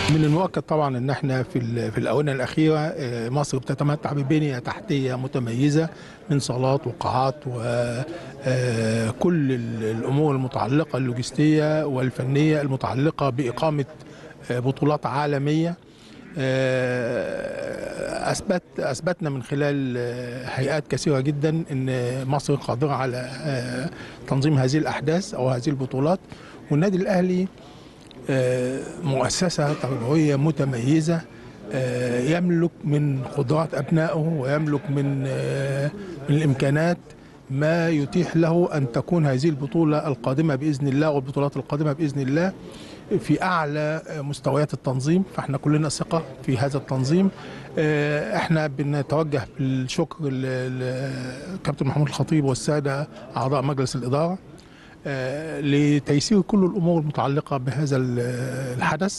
من المؤكد طبعا ان احنا في في الاونه الاخيره مصر بتتمتع ببنيه تحتيه متميزه من صالات وقاعات وكل الامور المتعلقه اللوجستيه والفنيه المتعلقه باقامه بطولات عالميه اثبت اثبتنا من خلال هيئات كثيره جدا ان مصر قادره على تنظيم هذه الاحداث او هذه البطولات والنادي الاهلي مؤسسه تربويه متميزه يملك من قدرات ابنائه ويملك من من الامكانات ما يتيح له ان تكون هذه البطوله القادمه باذن الله والبطولات القادمه باذن الله في اعلى مستويات التنظيم فاحنا كلنا ثقه في هذا التنظيم احنا بنتوجه بالشكر للكابتن محمود الخطيب والساده اعضاء مجلس الاداره لتيسير كل الامور المتعلقه بهذا الحدث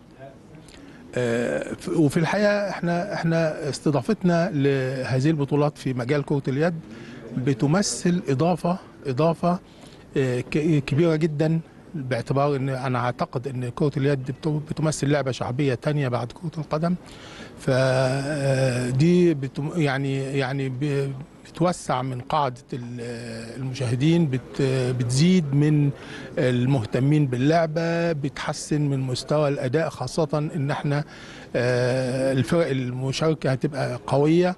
وفي الحقيقه احنا احنا استضافتنا لهذه البطولات في مجال كره اليد بتمثل اضافه اضافه كبيره جدا باعتبار ان انا اعتقد ان كره اليد بتمثل لعبه شعبيه تانية بعد كره القدم فدي يعني يعني بتوسع من قاعده المشاهدين بتزيد من المهتمين باللعبه بتحسن من مستوى الاداء خاصه ان احنا الفرق المشاركه هتبقى قويه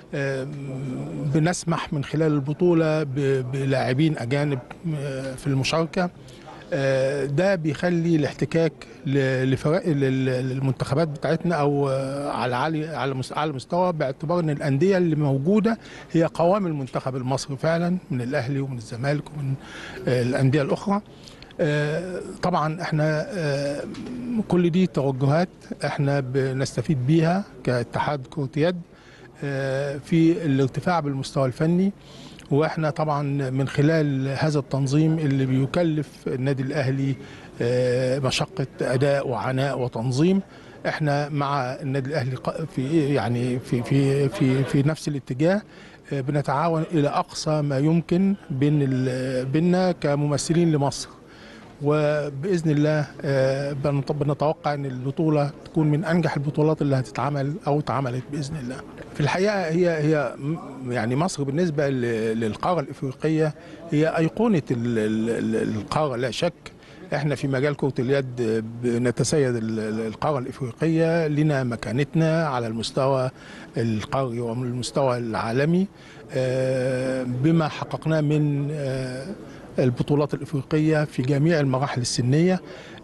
بنسمح من خلال البطوله بلاعبين اجانب في المشاركه ده بيخلي الاحتكاك لفرق المنتخبات بتاعتنا او على عالي على على مستوى باعتبار ان الانديه اللي موجوده هي قوام المنتخب المصري فعلا من الاهلي ومن الزمالك ومن الانديه الاخرى طبعا احنا كل دي توجهات احنا بنستفيد بيها كاتحاد كره يد في الارتفاع بالمستوى الفني واحنا طبعا من خلال هذا التنظيم اللي بيكلف النادي الاهلي مشقه اداء وعناء وتنظيم احنا مع النادي الاهلي في يعني في في في في نفس الاتجاه بنتعاون الى اقصى ما يمكن بين بيننا كممثلين لمصر وباذن الله بنتوقع ان البطوله تكون من انجح البطولات اللي هتتعمل او اتعملت باذن الله. في الحقيقه هي هي يعني مصر بالنسبه للقاره الافريقيه هي ايقونه القاره لا شك. احنا في مجال كره اليد نتسيد القاره الافريقيه لنا مكانتنا على المستوى القاري ومن المستوى العالمي بما حققناه من البطولات الافريقيه في جميع المراحل السنيه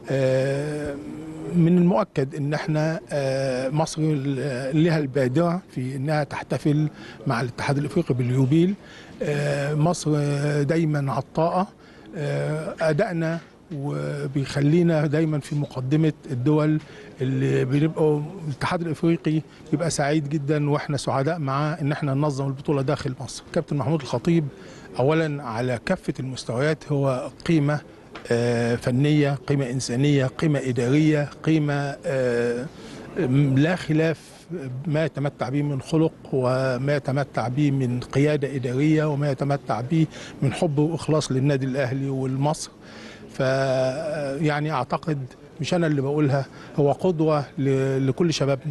من المؤكد ان احنا مصر لها البادره في انها تحتفل مع الاتحاد الافريقي باليوبيل مصر دايما عطاءه ادائنا وبيخلينا دايما في مقدمه الدول اللي بنبقوا الاتحاد الافريقي بيبقى سعيد جدا واحنا سعداء معاه ان احنا ننظم البطوله داخل مصر. كابتن محمود الخطيب اولا على كافه المستويات هو قيمه فنيه، قيمه انسانيه، قيمه اداريه، قيمه لا خلاف ما يتمتع به من خلق وما يتمتع به من قياده اداريه وما يتمتع به من حب واخلاص للنادي الاهلي والمصر. فيعني اعتقد مش انا اللي بقولها هو قدوه لكل شبابنا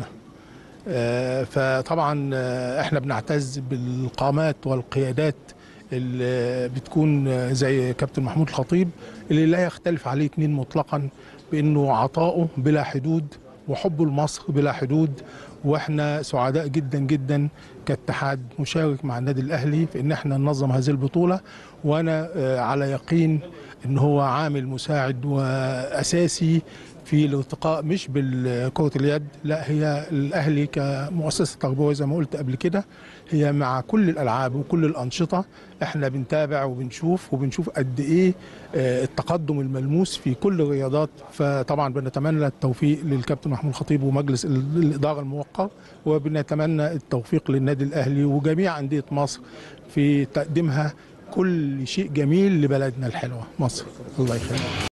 فطبعا احنا بنعتز بالقامات والقيادات اللي بتكون زي كابتن محمود الخطيب اللي لا يختلف عليه اتنين مطلقا بانه عطاؤه بلا حدود وحبه لمصر بلا حدود واحنا سعداء جدا جدا كاتحاد مشارك مع النادي الاهلي في ان احنا ننظم هذه البطوله وانا على يقين ان هو عامل مساعد واساسي في الارتقاء مش بالكرة اليد لا هي الاهلي كمؤسسه تربويه زي ما قلت قبل كده هي مع كل الالعاب وكل الانشطه احنا بنتابع وبنشوف وبنشوف قد ايه التقدم الملموس في كل الرياضات فطبعا بنتمنى التوفيق للكابتن محمود الخطيب ومجلس الاداره الموقر وبنتمنى التوفيق للنادي الاهلي وجميع انديه مصر في تقديمها كل شيء جميل لبلدنا الحلوه مصر الله يخليك